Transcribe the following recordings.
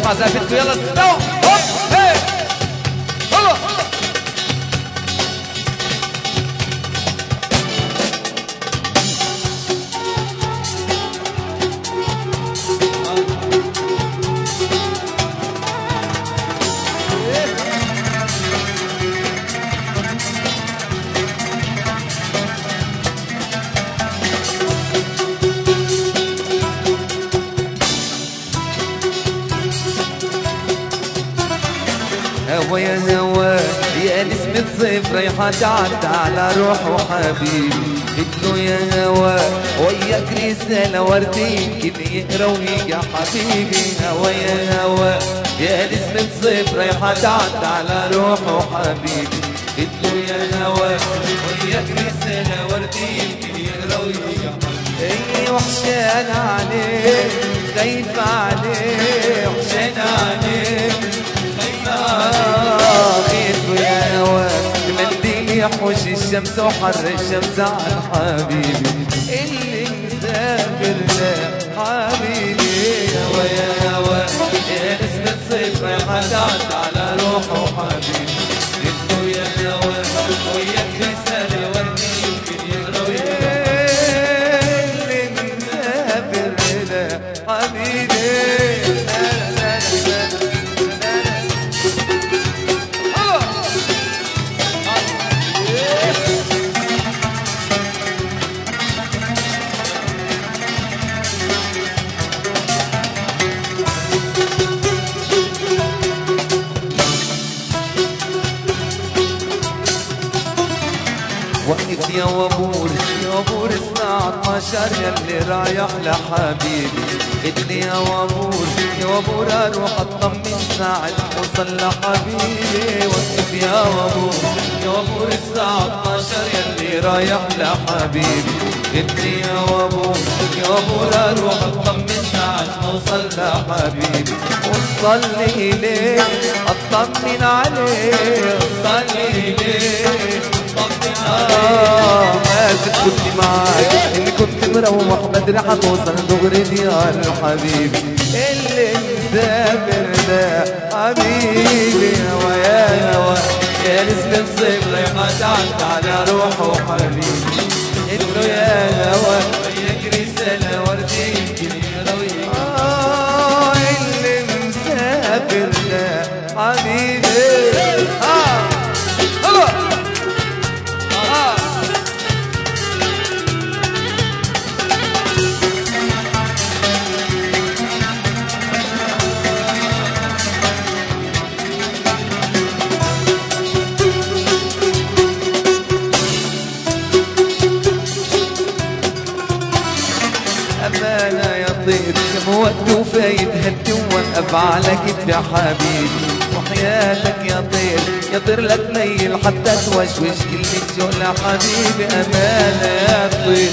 نسمع زقفتكم يلا استوى هوب هي يلا هوا يا هوا يا نسمة صيف رايحة تعدى على روح وحبيبي قلت له يا هوا وياك رسالة وردي يمكن يقرا ويجي حبيبي هوا يا هوا يا نسمة صيف رايحة تعدى على روح وحبيبي قلت له يا هوا وياك رسالة وردي يمكن يقرا ويجي اي وحشان عليك خايف عليك وحشان عليك خيف يا هواك منديل يحوش الشمس وحر الشمس على حبيبي اللي مسافر ده حبيبي يا هوا يا هوا يا نسمة صيف رايحة تعدى على روحه وحبيبي قلت له يا هوا وياك رسالة وردي يمكن يقرا اللي مسافر ده حبيبي لا لا لا لا وقف يا وابور يا وابور الساعة 12 يلي رايح لحبيبي قلت لي يا وابور يا وابور اروح اطمن ساعة اوصل لحبيبي وقف يا وابور يا وابور الساعة 12 يلي رايح لحبيبي قلت لي يا وابور يا وابور اروح اطمن ساعة اوصل لحبيبي وصل لي ليه اطمن عليه وصل لي ليه آه آسف كنت معاك إني كنت مروح بدري حتوصل دغري ديار حبيبي اللي مسافر ده حبيبي هوا يا هوا يا نسمة صيف رايحة تعدى على روحه وحبيبي قلت له يا هوا وياك رسالة وردي يمكن يروي آه اللي مسافر ده حبيبي آه يلا أمانة يا طير يا مود وفايد هدي ووقف على كتف يا حبيبي وحياتك يا طير يا طير لا تميل حتى توشوش كلمة شغل يا حبيبي أمانة يا طير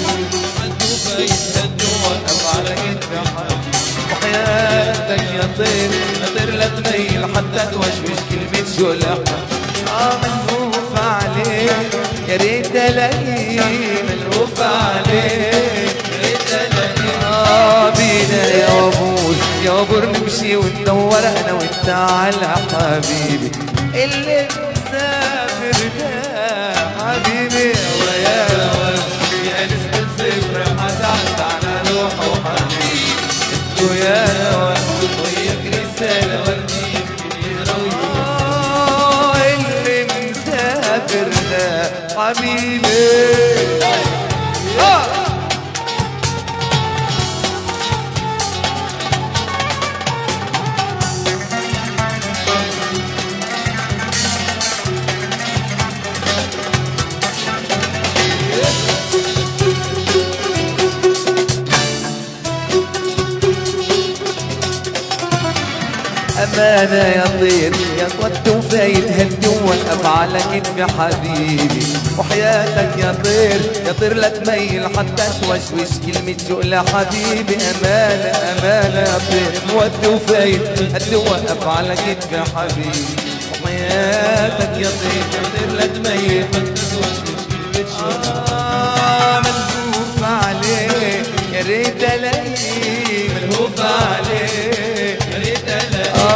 وقف على كتف يا حبيبي وحياتك يا طير يا طير لا تميل حتى توشوش كلمة شغل يا حبيبي آه ملهوف عليك يا ريت الاقيه ملهوف عليك يا ريت الاقيه آه بينا يا وابور يا وابور نمشي وندور انا وانت على حبيبي اللي مسافر ده حبيبي ويا يا نسبة صفر حتعدى على روحه وحبيبي انتو يا وياك رسالة وردي يمكن يروي آه اللي مسافر ده حبيبي آه. أمانة يا طير يا قد وفايد هدي ووقف على كتف حبيبي وحياتك يا طير يا طير لا تميل حتى توشوش كلمة شغل حبيبي أمانة أمانة يا طير ود وفايد هدي ووقف على كتف حبيبي وحياتك يا طير يا طير لا تميل حتى توشوش كلمة شغل آه ملهوف عليه يا ريت الاقيه ملهوف عليه يا ريت الاقيه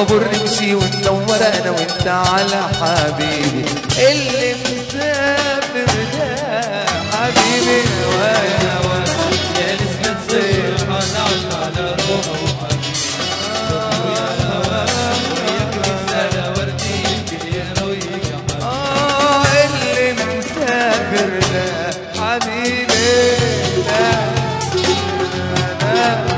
وابور نمشي وندور انا وانت على حبيبي اللي مسافر ده حبيبي هوايا هوايا يا نسمة صيف حنعش على روحه آه اللي مسافر ده حبيبي ده أنا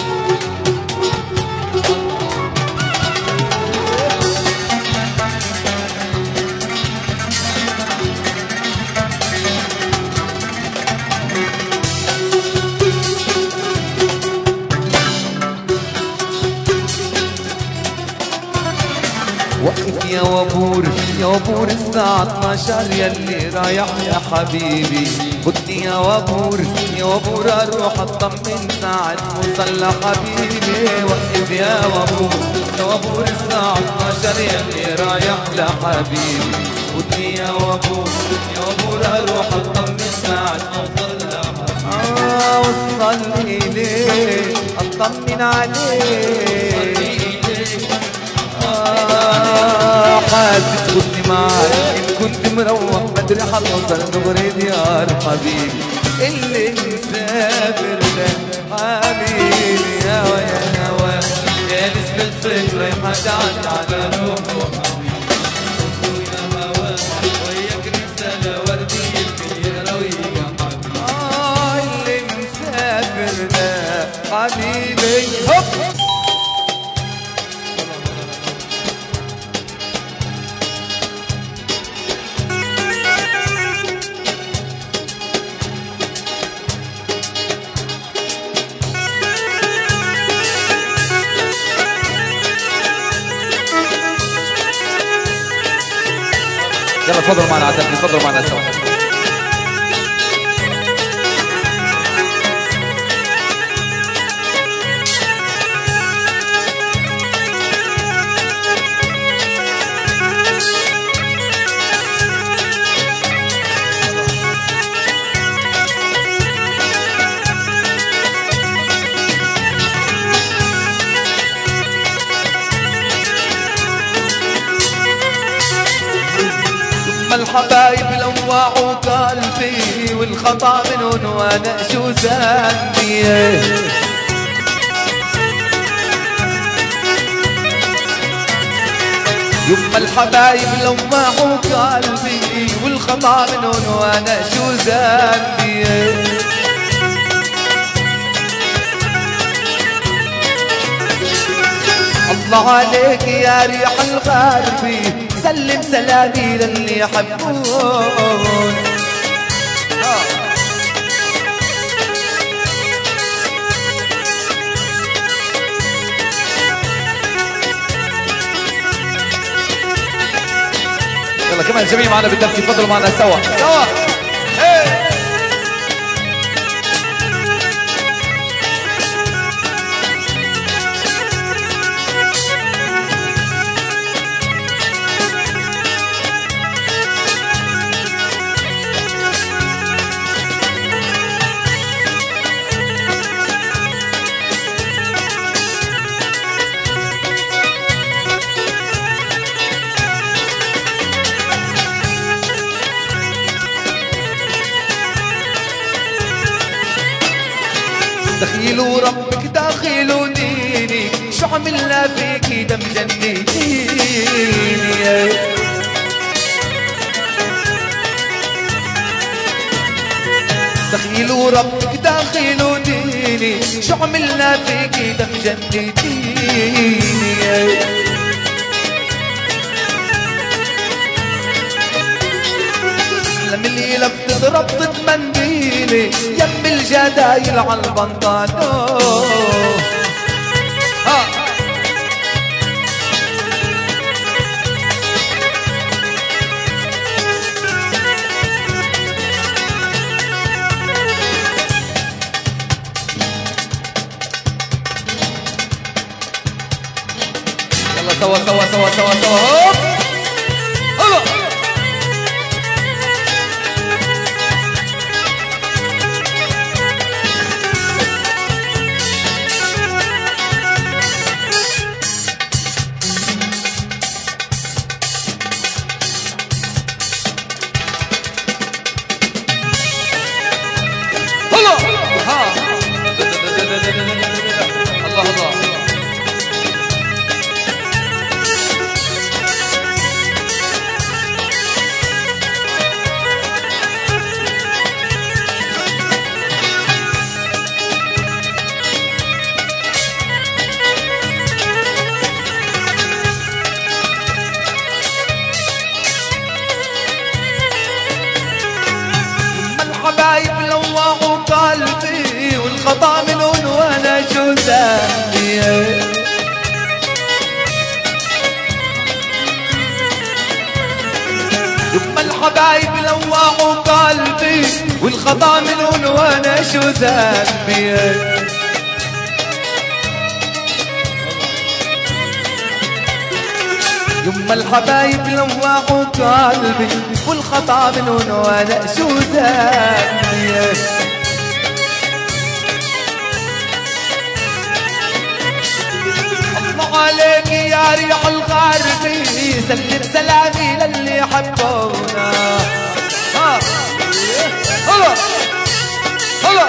وقف يا وابور يا وابور الساعة 12 يلي رايح يا حبيبي خدني يا وابور يا وابور اروح اطمن ساعة وصل حبيبي وقف يا وابور يا وابور الساعة 12 يلي رايح لحبيبي خدني يا وابور يا وابور اروح اطمن ساعة وصل آه وصل إليه اطمن عليه آه، حاسس خدني معاك إن كنت مروح بدري حتوصل دغري ديار حبيبي اللي مسافر ده حبيبي يا ويا هوا يا نسمة صيف رايحة تعدي على روحه آه، اللي مسافر ده حبيبي هوب يلا تفضلوا معنا عدد تفضلوا معنا سوا ثم الحبايب لوعوا قلبي والخطا منهم وانا شو ذنبي يما الحبايب لوعوا قلبي والخطا منهم وانا شو ذنبي الله عليك يا ريح الغربي سلم سلامي للي يحبون يلا كمان الجميع معنا بالترتيب تفضلوا معنا سوا سوا إيه. دخيلوا ربك داخلوا ديني شو عملنا فيكي دم جنيتيني دخيلوا ربك داخلوا ديني شو عملنا فيكي دم جنيتيني سلم لي لفت ربطة منديلي يم الجدايل على البنطلون ها يلا سوا سوا سوا سوا سوا هوب هوب والخطا منون وانا شو ذنبي يما الحبايب لوعوا قلبي والخطا منون وانا شو ذنبي الله عليك يا ريح الغربي سلم سلامي للي حبونا ها هلا هلا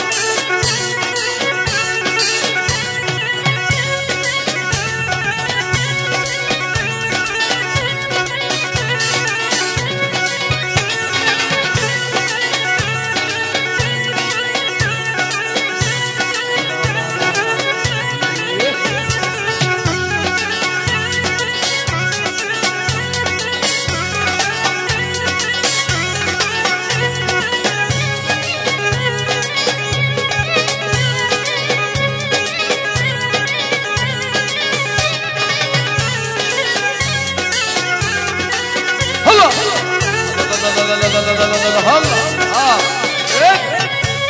هلا هلا اه إيه.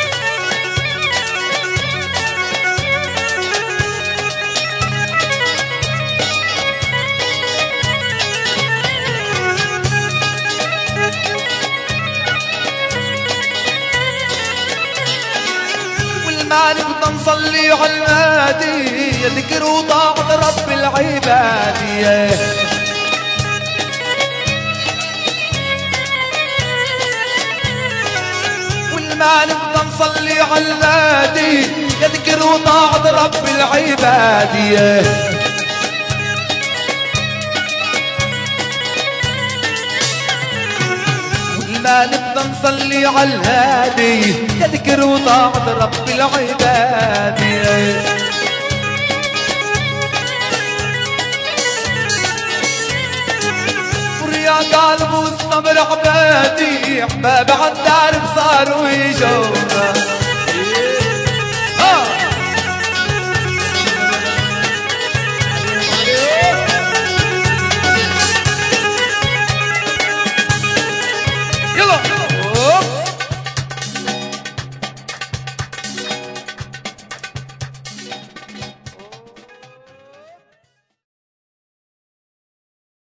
والما نبقى نصلي على الهادي ذكر وطاعة رب العباد والما نبقى نصلي على الهادي يذكر وطاعة رب العباد والما نبقى نصلي على الهادي يذكر وطاعة رب العباد يا قلب والصبر عبادي احباب عالدار صاروا يجونا